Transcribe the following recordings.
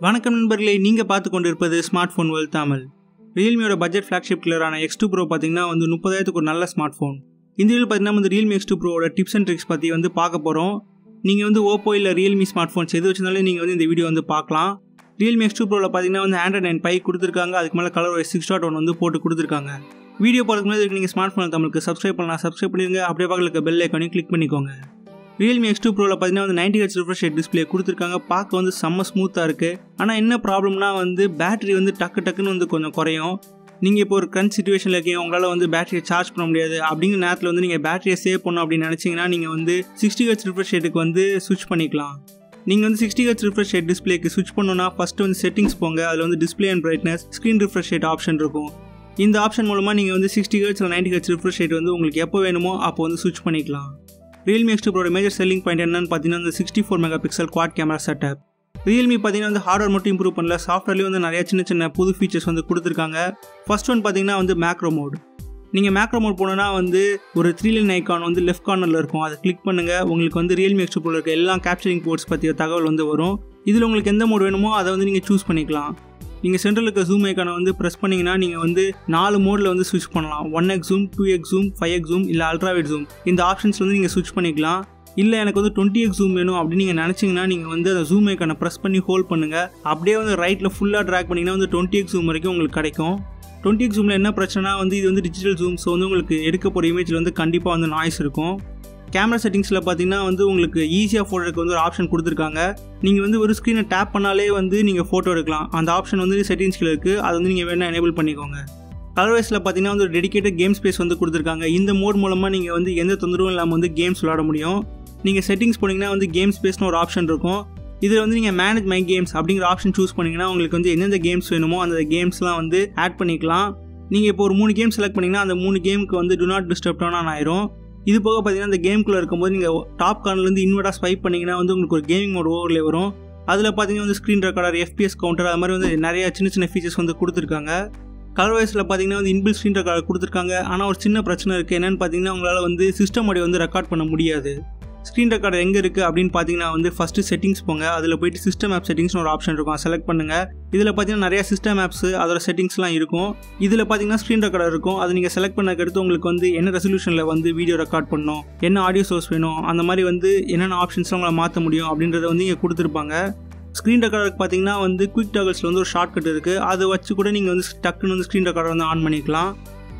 வணக்கம் நண்பர்களே நீங்கள் பார்த்து கொண்டிருப்பது ஸ்மார்ட் ஃபோன் வேல் தமிழ் ரியல்மியோட பட்ஜெட் ஃப்ளாக்ஷிப் கிளரான எக்ஸ் டூ ப்ரோ பார்த்தீங்கன்னா வந்து முப்பதாயிரத்துக்கு ஒரு நல்ல ஸ்மார்ட் ஃபோன் இந்த வீடியோ பார்த்தீங்கன்னா வந்து ரியல்மி எக்ஸ் டூ ப்ரோவோட டிப்ஸ் அண்ட் ட்ரிக்ஸ் பற்றி வந்து பார்க்க போகிறோம் நீங்கள் வந்து ஓப்போ இல்லை ரியல்மி ஸ்மார்ட் ஃபோன்ஸ் எது வச்சிருந்தாலும் நீங்கள் வந்து இந்த வீடியோ வந்து பார்க்கலாம் ரியல்மி எக்ஸ் டூ ப்ரோவில் பார்த்தீங்கன்னா வந்து ஆண்ட்ராய்ட் நைன் பை கொடுத்துருக்காங்க அதுக்கு மேலே கலர் சிக்ஸ் டாட் ஒன் வந்து போட்டு கொடுத்துருக்காங்க வீடியோ போகிறதுக்கு முன்னாடி நீங்கள் ஸ்மார்ட் ஃபோன் தமிழுக்கு சப்ஸ்கிரைப் பண்ணலாம் சப்ஸ்கிரைப் பண்ணிருங்க அப்படியே பக்கத்தில் பெல் ஐக்கானையும் கிளிக் பண்ணிக்கோங்க ரியல்மி எக்ஸ் டூ ப்ரோவில் பார்த்தீங்கன்னா வந்து நைன்டி ஹெச் ரிஃப்ரெஷ் டிஸ்பிளே கொடுத்துருக்காங்க பார்க்க வந்து செம்ம ஸ்மூத்தாக இருக்குது ஆனால் என்ன ப்ராப்ளம்னா வந்து பேட்டரி வந்து டக்கு டக்குன்னு வந்து கொஞ்சம் குறையும் நீங்கள் இப்போ ஒரு கரண்ட் சுச்சுவேஷனில் இருக்கீங்க உங்களால் வந்து பேட்டரியை சார்ஜ் பண்ண முடியாது அப்படிங்கிற நேரத்தில் வந்து நீங்கள் பேட்டரியை சேவ் பண்ணணும் அப்படின்னு நினச்சிங்கன்னா நீங்கள் வந்து சிக்ஸ்டி ஹெச் ரிஃப்ரெஷ் ரேட்டுக்கு வந்து ஸ்விட்ச் பண்ணிக்கலாம் நீங்கள் வந்து சிக்ஸ்டி ஹெச் ரிஃப்ரெஷ் ரேட் டிஸ்பிளேக்கு ஸ்விட்ச் பண்ணணும்னா ஃபஸ்ட்டு வந்து செட்டிங்ஸ் போங்க அதில் வந்து display and brightness screen refresh rate option இருக்கும் இந்த ஆப்ஷன் மூலமாக நீங்கள் வந்து sixty H ninety H refresh rate வந்து உங்களுக்கு எப்போ வேணுமோ அப்போ வந்து ஸ்விட்ச் பண்ணிக்கலாம் Realme X two major selling point என்னன்னு பார்த்தீங்கன்னா இந்த sixty four megapixel quad camera setup Realme பார்த்தீங்கன்னா வந்து ஹார்ட்வேர் மட்டும் இம்ப்ரூவ் பண்ணல சாஃப்ட்வேர்லேயும் வந்து நிறைய சின்ன சின்ன புது ஃபீச்சர்ஸ் வந்து கொடுத்துருக்காங்க ஃபர்ஸ்ட் ஒன் பார்த்தீங்கன்னா வந்து மேக்ரோ மோட் நீங்கள் மேக்ரோ மோட் போனோன்னா வந்து ஒரு த்ரீ லைன் ஐக்கான் வந்து லெஃப்ட் கார்னரில் இருக்கும் அதை கிளிக் பண்ணுங்கள் உங்களுக்கு வந்து ரியல்மி எக்ஸ் டூ இருக்க எல்லா கேப்சரிங் போர்ட்ஸ் பற்றிய தகவல் வந்து வரும் இதில் உங்களுக்கு எந்த மோட் வேணுமோ அதை வந்து நீங்கள் சூஸ் பண்ணிக்கலாம் நீங்கள் சென்ட்ரல் இருக்க ஜூம் ஐக்கானை வந்து ப்ரெஸ் பண்ணிங்கன்னா நீங்கள் வந்து நாலு மோடில் வந்து ஸ்விட்ச் பண்ணலாம் one X zoom two X zoom five X zoom இல்லை அல்ட்ராவைட் ஜூம் இந்த ஆப்ஷன்ஸ் வந்து நீங்கள் ஸ்விட்ச் பண்ணிக்கலாம் இல்லை எனக்கு வந்து டுவெண்ட்டி எக்ஸ் ஜூம் வேணும் அப்படின்னு நீங்கள் நினச்சிங்கன்னா நீங்கள் வந்து அந்த ஜூம் ஐக்கானை ப்ரெஸ் பண்ணி ஹோல்ட் பண்ணுங்கள் அப்படியே வந்து ரைட்டில் ஃபுல்லாக ட்ராக் பண்ணிங்கன்னா வந்து டுவெண்ட்டி எக்ஸ் ஜூம் வரைக்கும் உங்களுக்கு கிடைக்கும் டுவெண்ட்டி எக்ஸ் ஜூமில் என்ன பிரச்சனைனா வந்து இது வந்து டிஜிட்டல் ஜூம் ஸோ வந்து உங்களுக்கு எடுக்க போகிற இமேஜில் வந்து கண்டிப்பாக வந்து நாய்ஸ் இருக்கும் கேமரா செட்டிங்ஸில் பார்த்தீங்கன்னா வந்து உங்களுக்கு ஈஸியாக ஃபோட்டோ எடுக்க வந்து ஒரு ஆப்ஷன் கொடுத்துருக்காங்க நீங்கள் வந்து ஒரு ஸ்க்ரீனை டேப் பண்ணாலே வந்து நீங்கள் ஃபோட்டோ எடுக்கலாம் அந்த ஆப்ஷன் வந்து செட்டிங்ஸில் இருக்குது அதை வந்து நீங்கள் வேணால் எனேபிள் பண்ணிக்கோங்க கலர்வைஸில் பார்த்தீங்கன்னா வந்து ஒரு டெடிக்கேட்டட் கேம் ஸ்பேஸ் வந்து கொடுத்துருக்காங்க இந்த மோட் மூலமாக நீங்கள் வந்து எந்த தொந்தரவும் இல்லாமல் வந்து கேம்ஸ் விளாட முடியும் நீங்கள் செட்டிங்ஸ் போனீங்கன்னா வந்து கேம் ஸ்பேஸ்னு ஒரு ஆப்ஷன் இருக்கும் இதில் வந்து நீங்கள் மேனேஜ் மை கேம்ஸ் அப்படிங்கிற ஆப்ஷன் சூஸ் பண்ணிங்கன்னா உங்களுக்கு வந்து எந்தெந்த கேம்ஸ் வேணுமோ அந்த கேம்ஸ்லாம் வந்து ஆட் பண்ணிக்கலாம் நீங்கள் இப்போ ஒரு மூணு கேம் செலக்ட் பண்ணிங்கன்னா அந்த மூணு கேமுக்கு வந்து டு நாட் டிஸ்டர்ப் ஆன் ஆயிரும் இது போக பார்த்தீங்கன்னா அந்த கேம்குள்ளே இருக்கும்போது நீங்கள் டாப் கார்னர்லேருந்து இன்வெர்ட்டாக ஸ்வைப் பண்ணிங்கன்னா வந்து உங்களுக்கு ஒரு கேமிங் மோட் ஓவர்லே வரும் அதில் பார்த்தீங்கன்னா வந்து ஸ்க்ரீன் ரெக்கார்டர் எஃபிஎஸ் கவுண்டர் அது மாதிரி வந்து நிறைய சின்ன சின்ன ஃபீச்சர்ஸ் வந்து கொடுத்துருக்காங்க கலர் வைஸில் பார்த்தீங்கன்னா வந்து இன்பில் ஸ்க்ரீன் ரெக்கார்டர் கொடுத்துருக்காங்க ஆனால் ஒரு சின்ன பிரச்சனை இருக்குது என்னென்னு பார்த்தீங்கன்னா உங்களால் வந்து சிஸ்டம் ஆடியோ வந்து ரெக்கார்ட் பண்ண முடியாது ஸ்க்ரீன் ரெக்கார்டர் எங்கே இருக்குது அப்படின்னு பார்த்தீங்கன்னா வந்து ஃபஸ்ட்டு செட்டிங்ஸ் போங்க அதில் போயிட்டு சிஸ்டம் ஆப் செட்டிங்ஸ்னு ஒரு ஆப்ஷன் இருக்கும் செலக்ட் பண்ணுங்கள் இதில் பார்த்தீங்கன்னா நிறைய சிஸ்டம் ஆப்ஸ் அதோட செட்டிங்ஸ்லாம் இருக்கும் இதில் பார்த்தீங்கன்னா ஸ்க்ரீன் ரெக்கார்டர் இருக்கும் அது நீங்கள் செலக்ட் பண்ணக்கு அடுத்து உங்களுக்கு வந்து என்ன ரெசல்யூஷனில் வந்து வீடியோ ரெக்கார்ட் பண்ணணும் என்ன ஆடியோ சோர்ஸ் வேணும் அந்த மாதிரி வந்து என்னென்ன ஆப்ஷன்ஸ்லாம் உங்களை மாற்ற முடியும் அப்படின்றத வந்து இங்கே கொடுத்துருப்பாங்க ஸ்க்ரீன் ரெக்கார்டருக்கு பார்த்தீங்கன்னா வந்து குயிக் டாகல்ஸில் வந்து ஒரு ஷார்ட் கட் இருக்குது அதை வச்சு கூட நீங்கள் வந்து டக்குன்னு வந்து ஸ்க்ரீன் ரெக்கார்டர் வந்து ஆன் பண்ணிக்கலாம்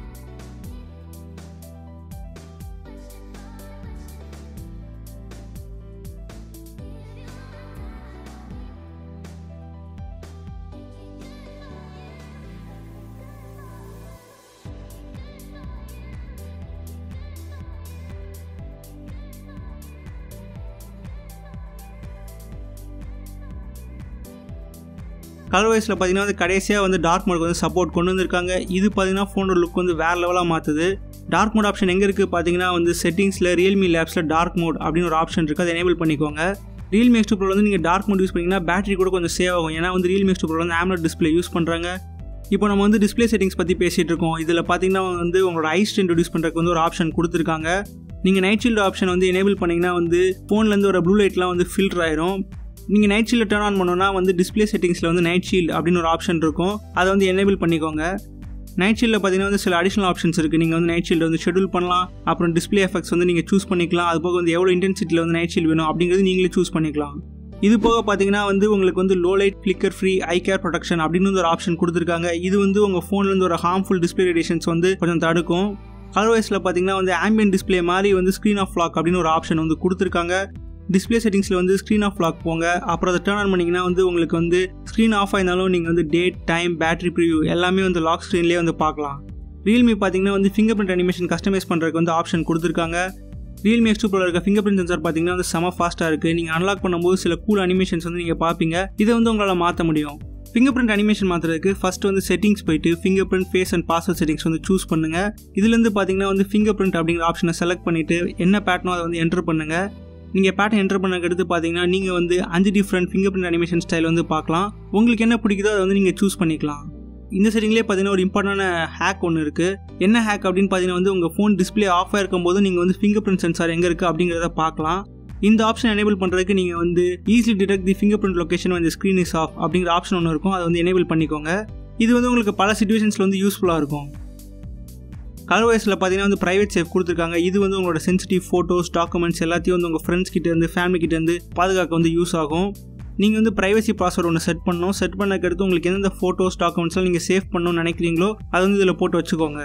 கலர் வைஸில் பார்த்தீங்கன்னா வந்து கடைசியாக வந்து டார்க் மோட் வந்து சப்போர்ட் கொண்டு வந்திருக்காங்க இது பார்த்தீங்கன்னா ஃபோனோட லுக் வந்து வேறு லெவலாக மாற்றுது டார்க் மோட் ஆப்ஷன் எங்கே இருக்குது பார்த்தீங்கன்னா வந்து செட்டிங்ஸில் ரியல்மி லேப்ஸில் டார்க் மோட் அப்படின்னு ஒரு ஆப்ஷன் இருக்குது அதை எனேபிள் பண்ணிக்கோங்க ரியல்மி எக்ஸ் ப்ரோ வந்து நீங்கள் டார்க் மோட் யூஸ் பண்ணிங்கன்னா பேட்டரி கூட கொஞ்சம் சேவ் ஆகும் ஏன்னா வந்து ரியல்மி எக்ஸ் ப்ரோ வந்து ஆம்லெட் டிஸ்பிளே யூஸ் பண்ணுறாங்க இப்போ நம்ம வந்து டிஸ்பிளே செட்டிங்ஸ் பற்றி பேசிகிட்டு இருக்கோம் இதில் பார்த்தீங்கன்னா வந்து உங்களோட ஐ ஸ்ட்ரெயின் ரெடியூஸ் பண்ணுறதுக்கு வந்து ஒரு ஆப்ஷன் கொடுத்துருக்காங்க நீங்கள் நைட் ஷீல்டு ஆப்ஷன் வந்து எனேபிள் பண்ணிங்கன்னா வந்து ஃபோன்லேருந்து ஒரு ப்ளூ லைட்லாம் வந்து ஃபில்டர் ஆயிரும் நீங்கள் நைட் ஷீல்டு டர்ன் ஆன் பண்ணோன்னா வந்து டிஸ்பிளே செட்டிங்ஸில் வந்து நைட் ஷீல்டு அப்படின்னு ஒரு ஆப்ஷன் இருக்கும் அதை வந்து எனேபிள் பண்ணிக்கோங்க நைட் ஷீல்டில் பார்த்தீங்கன்னா வந்து சில அடிஷனல் ஆப்ஷன்ஸ் இருக்குது நீங்கள் வந்து நைட் ஷீல்டு வந்து ஷெடியூல் பண்ணலாம் அப்புறம் டிஸ்பிளே எஃபெக்ட்ஸ் வந்து நீங்கள் சூஸ் பண்ணிக்கலாம் அது போக வந்து எவ்வளோ இன்டென்சிட்டியில் வந்து நைட் ஷீல்டு வேணும் அப்படிங்கிறது நீங்களே சூஸ் பண்ணிக்கலாம் இது போக பார்த்தீங்கன்னா வந்து உங்களுக்கு வந்து low light flicker free eye care protection அப்படின்னு வந்து ஒரு ஆப்ஷன் கொடுத்துருக்காங்க இது வந்து உங்கள் ஃபோன்லேருந்து ஒரு ஹார்ம்ஃபுல் டிஸ்பிளே ரேடியேஷன்ஸ் வந்து கொஞ்சம் தடுக்கும் கலர்வைஸில் பார்த்தீங்கன்னா வந்து ஆம்பியன் டிஸ்பிளே மாதிரி வந்து ஸ்க்ரீன் ஆஃப் லாக் அப்படின்னு ஒரு ஆப்ஷன் வந்து கொடுத்துருக்காங்க டிஸ்பிளே செட்டிங்ஸில் வந்து ஸ்க்ரீன் ஆஃப் லாக் போங்க அப்புறம் அதை டேர்ன் ஆன் பண்ணிங்கன்னா வந்து உங்களுக்கு வந்து ஸ்க்ரீன் ஆஃப் ஆயிருந்தாலும் நீங்கள் வந்து டேட் டைம் பேட்டரி ப்ரிவியூ எல்லாமே வந்து லாக் ஸ்க்ரீன்லேயே வந்து பார்க்கலாம் ரியல்மி பார்த்தீங்கன்னா வந்து ஃபிங்கர் பிரிண்ட் அனிமேஷன் கஸ்டமைஸ் பண்ணுறதுக்கு வந்து ஆப்ஷன் கொடுத்துருக்காங்க ரியல்மி எக்ஸ் டூ ப்ரோவில் இருக்க ஃபிங்கர் பிரிண்ட் சென்சார் பார்த்தீங்கன்னா வந்து செம ஃபாஸ்ட்டாக இருக்குது நீங்கள் அன்லாக் பண்ணும்போது சில கூல் அனிமேஷன்ஸ் வந்து நீங்கள் பார்ப்பீங்க இதை வந்து உங்களால் மாற்ற முடியும் ஃபிங்கர் பிரிண்ட் அனிமேஷன் மாற்றுறதுக்கு ஃபஸ்ட் வந்து செட்டிங்ஸ் போயிட்டு finger print face and password settings வந்து சூஸ் பண்ணுங்கள் இதுலேருந்து பார்த்தீங்கன்னா வந்து ஃபிங்கர் பிரிண்ட் அப்படிங்கிற ஆப்ஷனை செலக்ட் பண்ணிவிட்டு என்ன பேட்டர்னோ அதை வந்து என்டர் பண்ணுங்கள் நீங்கள் பேட்டர்ன் என்டர் பண்ணக்கு எடுத்து பார்த்தீங்கன்னா நீங்கள் வந்து அஞ்சு different finger print animation style வந்து பார்க்கலாம் உங்களுக்கு என்ன பிடிக்குதோ அதை வந்து நீங்கள் சூஸ் பண்ணிக்கலாம் இந்த செட்டிங்லேயே பார்த்தீங்கன்னா ஒரு இம்பார்ட்டண்டான ஹேக் ஒன்று இருக்குது என்ன ஹேக் அப்படின்னு பார்த்தீங்கன்னா வந்து உங்கள் ஃபோன் டிஸ்பிளே ஆஃப் ஆகிருக்கும் போது நீங்கள் வந்து ஃபிங்கர் பிரிண்ட் சென்சார் எங்கே இருக்குது அப்படிங்கிறத பார்க்கலாம் இந்த ஆப்ஷன் எனேபிள் பண்ணுறதுக்கு நீங்கள் வந்து easy detect the finger print location வந்து ஸ்க்ரீன் இஸ் ஆஃப் அப்படிங்கிற ஆப்ஷன் ஒன்று இருக்கும் அதை வந்து எனேபிள் பண்ணிக்கோங்க இது வந்து உங்களுக்கு பல சுச்சுவேஷன்ஸில் வந்து யூஸ்ஃபுல்லாக இருக்கும் கலர் வைஸில் பார்த்தீங்கன்னா வந்து ப்ரைவேட் சேஃப் கொடுத்துருக்காங்க இது வந்து உங்களோட சென்சிட்டிவ் ஃபோட்டோஸ் டாக்குமெண்ட்ஸ் எல்லாத்தையும் வந்து உங்கள் ஃப்ரெண்ட்ஸ் கிட்டேருந்து ஃபேமிலி கிட்டேருந்து பாதுகாக்க வந்து யூஸ் ஆகும் நீங்கள் வந்து ப்ரைவசி பாஸ்வேர்டு ஒன்று செட் பண்ணணும் செட் பண்ணக்கு அடுத்து உங்களுக்கு எந்தெந்த ஃபோட்டோஸ் டாக்குமெண்ட்ஸ்லாம் நீங்கள் சேவ் பண்ணணும்னு நினைக்கிறீங்களோ அதை வந்து இதில் போட்டு வச்சுக்கோங்க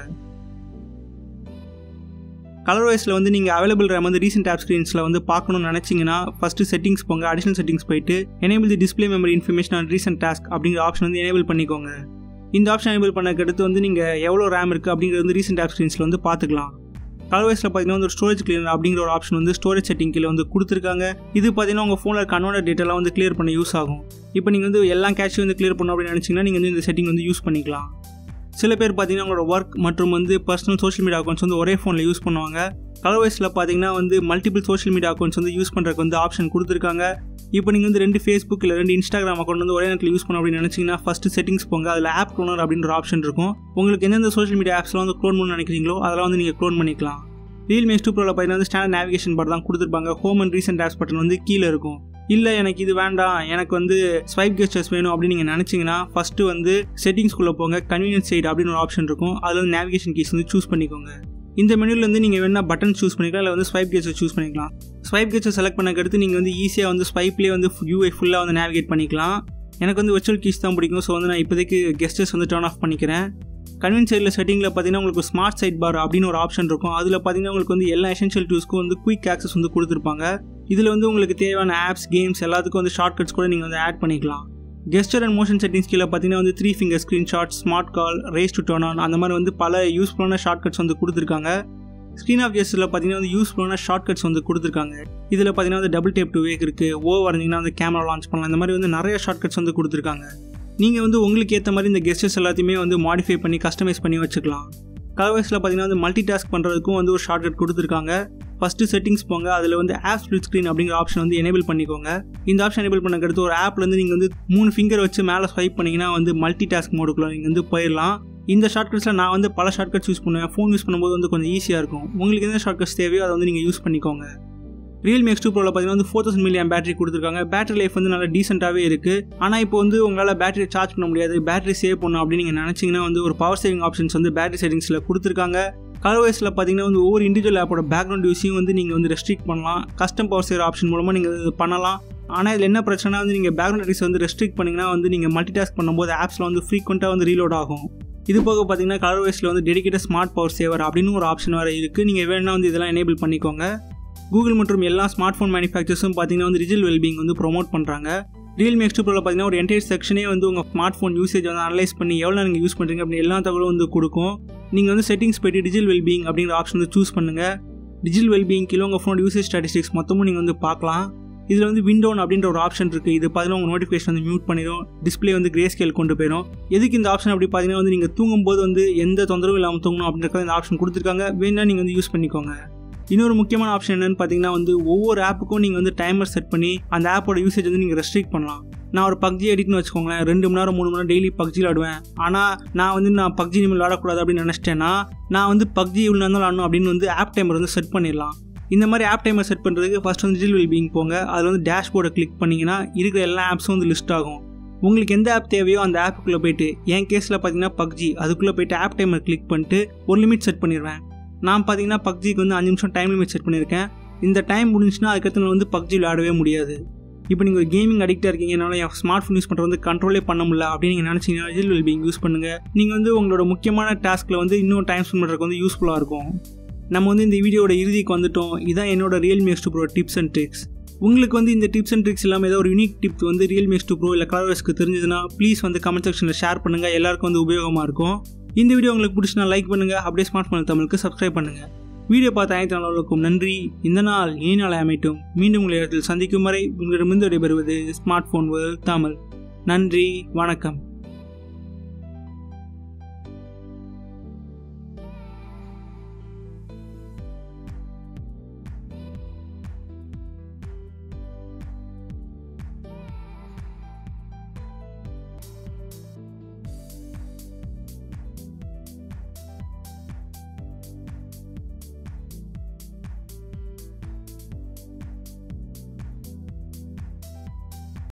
கலர் வைஸில் வந்து நீங்கள் அவைலபிள் ரேம் வந்து ரீசெண்ட் ஆப் ஸ்க்ரீன்ஸில் வந்து பார்க்கணும்னு நினச்சிங்கன்னா ஃபஸ்ட்டு செட்டிங்ஸ் போங்க அடிஷனல் செட்டிங்ஸ் போயிட்டு enable the display memory information and recent task அப்படிங்கிற ஆப்ஷன் வந்து எனேபிள் பண்ணிக்கோங்க இந்த ஆப்ஷன் எனேபிள் பண்ணக்கு அடுத்து வந்து நீங்கள் எவ்வளோ ரேம் இருக்குது அப்படிங்கிறது வந்து ரீசெண்ட் ஆப் ஸ்க்ரீன்ஸில் வந்து பார்த்துக்கலாம் கலர் வைஸில் பார்த்தீங்கன்னா வந்து ஸ்டோரேஜ் கிளியர் அப்படிங்கிற ஒரு ஆப்ஷன் வந்து ஸ்டோரேஜ் செட்டிங் கீழே வந்து கொடுத்துருக்காங்க இது பார்த்தீங்கன்னா உங்கள் ஃபோனில் கன்வெர்ட் டேட்டாலாம் வந்து கிளியர் பண்ண யூஸ் ஆகும் இப்போ நீங்கள் வந்து எல்லா கேஷையும் வந்து கிளியர் பண்ணணும் அப்படின்னு நினச்சிங்கன்னா நீங்கள் வந்து இந்த செட்டிங் வந்து யூஸ் பண்ணிக்கலாம் சில பேர் பார்த்தீங்கன்னா உங்களோட ஒர்க் மற்றும் வந்து பர்சனல் சோஷியல் மீடியா அக்கௌண்ட்ஸ் வந்து ஒரே ஃபோனில் யூஸ் பண்ணுவாங்க கலர் வைஸில் பார்த்தீங்கன்னா வந்து மல்டிபிள் சோஷியல் மீடியா அக்கௌண்ட்ஸ் வந்து யூஸ் பண்ணுறதுக்கு வந்து ஆப்ஷன் கொடுத்துருக்காங்க இப்போ நீங்கள் வந்து ரெண்டு ஃபேஸ்புக் இல்லை ரெண்டு இன்ஸ்டாகிராம் அக்கௌண்ட் வந்து ஒரே நேரத்தில் யூஸ் பண்ணணும் அப்படின்னு நினச்சிங்கன்னா ஃபஸ்ட்டு செட்டிங்ஸ் போங்க அதில் ஆப் க்ளோனர் அப்படின்ற ஆப்ஷன் இருக்கும் உங்களுக்கு எந்தெந்த சோஷியல் மீடியா ஆப்ஸ்லாம் வந்து க்ளோன் பண்ணணும்னு நினைக்கிறீங்களோ அதெல்லாம் வந்து நீங்கள் க்ளோன் பண்ணிக்கலாம் ரியல்மி எக்ஸ் டூ ப்ரோவில் பார்த்தீங்கன்னா வந்து ஸ்டாண்டர்ட் நேவிகேஷன் பார் தான் கொடுத்துருப்பாங்க home and recent apps button வந்து கீழே இருக்கும் இல்லை எனக்கு இது வேண்டாம் எனக்கு வந்து ஸ்வைப் கெஸ்டர்ஸ் வேணும் அப்படின்னு நீங்கள் நினச்சிங்கன்னா ஃபஸ்ட்டு வந்து செட்டிங்ஸ்குள்ளே போங்க கன்வீனியன்ஸ் சைட் அப்படின்னு ஒரு ஆப்ஷன் இருக்கும் அதில் வந்து நேவிகேஷன் கீஸ் வந்து சூஸ் பண்ணிக்கோங்க இந்த மெனுலேருந்து நீங்கள் வேணா பட்டன் சூஸ் பண்ணிக்கலாம் இல்லை வந்து ஸ்வைப் கேச்சை சூஸ் பண்ணிக்கலாம் ஸ்வைப் கேச்சை செலக்ட் பண்ணக்கு அடுத்து நீங்கள் வந்து ஈஸியாக வந்து ஸ்வைப்லேயே வந்து யூஐ ஃபுல்லாக வந்து நேவிகேட் பண்ணிக்கலாம் எனக்கு வந்து விர்ச்சுவல் கீஸ் தான் பிடிக்கும் ஸோ வந்து நான் இப்போதைக்கு கெஸ்டர்ஸ் வந்து டர்ன் ஆஃப் பண்ணிக்கிறேன் கன்வீன் சைடில் செட்டிங்கில் பார்த்தீங்கன்னா உங்களுக்கு ஸ்மார்ட் சைட் பார் அப்படின்னு ஒரு ஆப்ஷன் இருக்கும் அதில் பார்த்தீங்கன்னா உங்களுக்கு வந்து எல்லா எசென்ஷியல் டூஸ்க்கும் வந்து குயிக் ஆக்சஸ் வந்து கொடுத்துருப்பாங்க இதில் வந்து உங்களுக்கு தேவையான ஆப்ஸ் கேம்ஸ் எல்லாத்துக்கும் வந்து ஷார்ட்கட்ஸ் கூட நீங்கள் வந்து ஆட் பண்ணிக்கலாம் கெஸ்டர் அண்ட் மோஷன் செட்டிங்ஸ் கீழே பார்த்தீங்கன்னா வந்து three finger screenshot smart call raise to turn on அந்த மாதிரி வந்து பல யூஸ்ஃபுல்லான ஷார்ட்கட்ஸ் வந்து கொடுத்துருக்காங்க ஸ்க்ரீன் ஆஃப் ஜெஸ்டில் பார்த்தீங்கன்னா வந்து யூஸ்ஃபுல்லான ஷார்ட்கட்ஸ் வந்து கொடுத்துருக்காங்க இதில் பார்த்தீங்கன்னா வந்து டபுள் டேப் டு வேக் இருக்குது ஓ வரைஞ்சிங்கன்னா வந்து கேமரா லான்ச் பண்ணலாம் இந்த மாதிரி வந்து நிறைய ஷார்ட்கட்ஸ் வந்து கொடுத்துருக்காங்க நீங்கள் வந்து உங்களுக்கு ஏற்ற மாதிரி இந்த கெஸ்டர்ஸ் எல்லாத்தையுமே வந்து மாடிஃபை பண்ணி கஸ்டமைஸ் பண்ணி வச்சுக்கலாம் கலர்வைஸில் பார்த்தீங்கன்னா வந்து மல்டி டாஸ்க் பண்ணுறதுக்கும் வந்து ஒரு ஷார்ட்கட் கொடுத்துருக்காங்க ஃபஸ்ட்டு செட்டிங்ஸ் போங்க அதில் வந்து ஆப் ஸ்பிளிட் ஸ்க்ரீன் அப்படிங்கிற ஆப்ஷன் வந்து எனேபிள் பண்ணிக்கோங்க இந்த ஆப்ஷன் எனேபிள் பண்ணக்கு அடுத்து ஒரு ஆப்லேருந்து நீங்கள் வந்து மூணு ஃபிங்கர் வச்சு மேலே ஸ்வைப் பண்ணிங்கன்னா வந்து மல்டி டாஸ்க் மோடுக்குள்ள நீங்கள் வந்து போயிடலாம் இந்த ஷார்ட்கட்ஸில் நான் வந்து பல ஷார்ட்கட்ஸ் யூஸ் பண்ணுவேன் ஃபோன் யூஸ் பண்ணும்போது வந்து கொஞ்சம் ஈஸியாக இருக்கும் உங்களுக்கு எந்த ஷார்ட்கட்ஸ் தேவையோ அதை வந்து நீங்கள் யூஸ் பண்ணிக்கோங்க ரியல்மி எக்ஸ் டூ ப்ரோவில் பார்த்தீங்கன்னா வந்து ஃபோர் தௌசண்ட் மில்லியம் பேட்டரி கொடுத்துருக்காங்க பேட்டரி லைஃப் வந்து நல்லா டீசெண்டாகவே இருக்குது ஆனால் இப்போ வந்து உங்களால் பேட்டரி சார்ஜ் பண்ண முடியாது பேட்டரி சேவ் பண்ணணும் அப்படின்னு நீங்கள் நினச்சிங்கன்னா வந்து ஒரு பவர் சேவிங் ஆப்ஷன்ஸ் வந்து பேட்டரி செட்டிங்ஸில் கொடுத்துருக்காங்க கலர் வைஸில் பார்த்தீங்கன்னா வந்து ஒவ்வொரு இண்டிவிஜுவல் ஆப்போட பேக்ரவுண்ட் யூஸையும் வந்து நீங்கள் வந்து ரெஸ்ட்ரிக்ட் பண்ணலாம் கஸ்டம் பவர் சேவர் ஆப்ஷன் மூலமாக நீங்கள் இது பண்ணலாம் ஆனால் இதில் என்ன பிரச்சனை வந்து நீங்கள் பேக்ரவுண்ட் ரைஸ் வந்து ரெஸ்ட்ரிக்ட் பண்ணிங்கன்னா வந்து நீங்கள் மல்டி டாஸ்க் பண்ணும்போது ஆப்ஸில் வந்து ஃப்ரீக்வெண்ட்டாக வந்து ரீலோட் ஆகும் இது போக பார்த்தீங்கன்னா கலர் வைஸில் வந்து டெடிக்கேட்டட் ஸ்மார்ட் பவர் சேவர் அப்படின்னு ஒரு ஆப்ஷன் வேறு இருக்குது நீங்கள் வேணால் வந்து இதெல்லாம் எனேபிள் பண்ணிக்கோங்க கூகுள் மற்றும் எல்லா ஸ்மார்ட் ஃபோன் மேனுஃபேக்சர்ஸும் பார்த்தீங்கன்னா வந்து டிஜிட்டல் வெல்பிங் வந்து ப்ரொமோட் பண்ணுறாங்க ரியல்மி எக்ஸ் ப்ரோவில் பார்த்தீங்கன்னா ஒரு என்டையர் செக்ஷனே வந்து உங்கள் ஸ்மார்ட் ஃபோன் யூசேஜ் வந்து அனலைஸ் பண்ணி எவ்வளோ நீங்கள் யூஸ் பண்ணுறீங்க அப்படின்னு எல்லா தகவலும் வந்து கொடுக்கும் நீங்கள் வந்து செட்டிங்ஸ் போய்ட்டு டிஜிட்டல் வெல்பிங் அப்படிங்கிற ஆப்ஷன் வந்து சூஸ் பண்ணுங்கள் டிஜிட்டல் வெல்பிங் கீழே உங்கள் ஃபோன் யூசேஜ் ஸ்டாட்டிஸ்டிக்ஸ் மொத்தமும் நீங்கள் வந்து பார்க்கலாம் இதில் வந்து விண்டோன் அப்படின்ற ஒரு ஆப்ஷன் இருக்குது இது பார்த்தீங்கன்னா உங்கள் நோட்டிஃபிகேஷன் வந்து மியூட் பண்ணிடும் டிஸ்பிளே வந்து கிரே ஸ்கேல் கொண்டு போயிடும் எதுக்கு இந்த ஆப்ஷன் அப்படி பார்த்தீங்கன்னா வந்து நீங்கள் தூங்கும்போது வந்து எந்த தொந்தரவும் இல்லாமல் தூங்கணும் அப்படின்றத இந்த ஆப்ஷன் கொடுத்துருக்காங்க வேணா நீங்கள் வந்து யூஸ் பண்ணிக்கோங்க இன்னொரு முக்கியமான ஆப்ஷன் என்னன்னு பார்த்தீங்கன்னா வந்து ஒவ்வொரு ஆப்புக்கும் நீங்கள் வந்து டைமர் செட் பண்ணி அந்த ஆப்போட யூசேஜ் வந்து நீங்கள் ரெஸ்ட்ரிக்ட் பண்ணலாம் நான் ஒரு பப்ஜி எடிட்னு வச்சுக்கோங்களேன் ரெண்டு மணி நேரம் மூணு மணி நேரம் டெய்லி பப்ஜி விளாடுவேன் ஆனால் நான் வந்து நான் பப்ஜி இனிமேல் விளாடக்கூடாது அப்படின்னு நினச்சிட்டேன்னா நான் வந்து பப்ஜி இவ்வளோ நேரம் விளாடணும் அப்படின்னு வந்து ஆப் டைமர் வந்து செட் பண்ணிடலாம் இந்த மாதிரி ஆப் டைமர் செட் பண்ணுறதுக்கு ஃபஸ்ட் வந்து டிஜிட்டல் வெல்பிங் போங்க அதில் வந்து டேஷ்போர்டை கிளிக் பண்ணிங்கன்னா இருக்கிற எல்லா ஆப்ஸும் வந்து லிஸ்ட் ஆகும் உங்களுக்கு எந்த ஆப் தேவையோ அந்த ஆப்புக்குள்ளே போயிட்டு என் கேஸில் பார்த்தீங்கன்னா பப்ஜி அதுக்குள்ளே போயிட்டு ஆப் டைமர் கிளிக் பண்ணிட்டு ஒரு லிமிட் செட் பண்ணிடுவேன் நான் பார்த்தீங்கன்னா பப்ஜிக்கு வந்து அஞ்சு நிமிஷம் டைம் லிமிட் செட் பண்ணியிருக்கேன் இந்த டைம் முடிஞ்சுன்னா அதுக்கடுத்து நான் வந்து பப்ஜி விளையாடவே முடியாது இப்போ நீங்கள் ஒரு கேமிங் அடிக்டாக இருக்கீங்க என்னால் என் ஸ்மார்ட் ஃபோன் யூஸ் பண்ணுறது வந்து கண்ட்ரோலே பண்ண முடியல அப்படின்னு நீங்கள் நினச்சிங்கன்னா டிஜிட்டல் வெல்பிங் யூஸ் பண்ணுங்கள் நீங்கள் வந்து உங்களோட முக்கியமான டாஸ்க்கில் வந்து இன்னும் டைம் ஸ்பெண்ட் பண்ணுறதுக்கு வந்து யூஸ்ஃபுல்லாக இருக்கும் நம்ம வந்து இந்த வீடியோட இறுதிக்கு வந்துட்டோம் இதான் என்னோட Realme X two pro tips and tricks உங்களுக்கு வந்து இந்த டிப்ஸ் அண்ட் ட்ரிக்ஸ் இல்லாமல் ஏதோ ஒரு யூனிக் டிப் வந்து ரியல்மி எக்ஸ் டூ ப்ரோ இல்லை கலர்ஸ்க்கு தெரிஞ்சதுன்னா ப்ளீஸ் வந்து கமெண்ட் செக்ஷனில் ஷேர் பண்ணுங்கள் எல்லாருக்கும் வந்து உபயோகமாக இருக்கும் இந்த வீடியோ உங்களுக்கு பிடிச்சினா லைக் பண்ணுங்கள் அப்படியே ஸ்மார்ட் ஃபோன் தமிழுக்கு சப்ஸ்கிரைப் பண்ணுங்கள் வீடியோ பார்த்த அனைத்து நல்லவர்களுக்கும் நன்றி இந்த நாள் இனி நாளை அமைட்டும் மீண்டும் உங்களை இடத்தில் சந்திக்கும் வரை உங்களிடமிருந்து விடைபெறுவது ஸ்மார்ட் ஃபோன் தமிழ் நன்றி வணக்கம்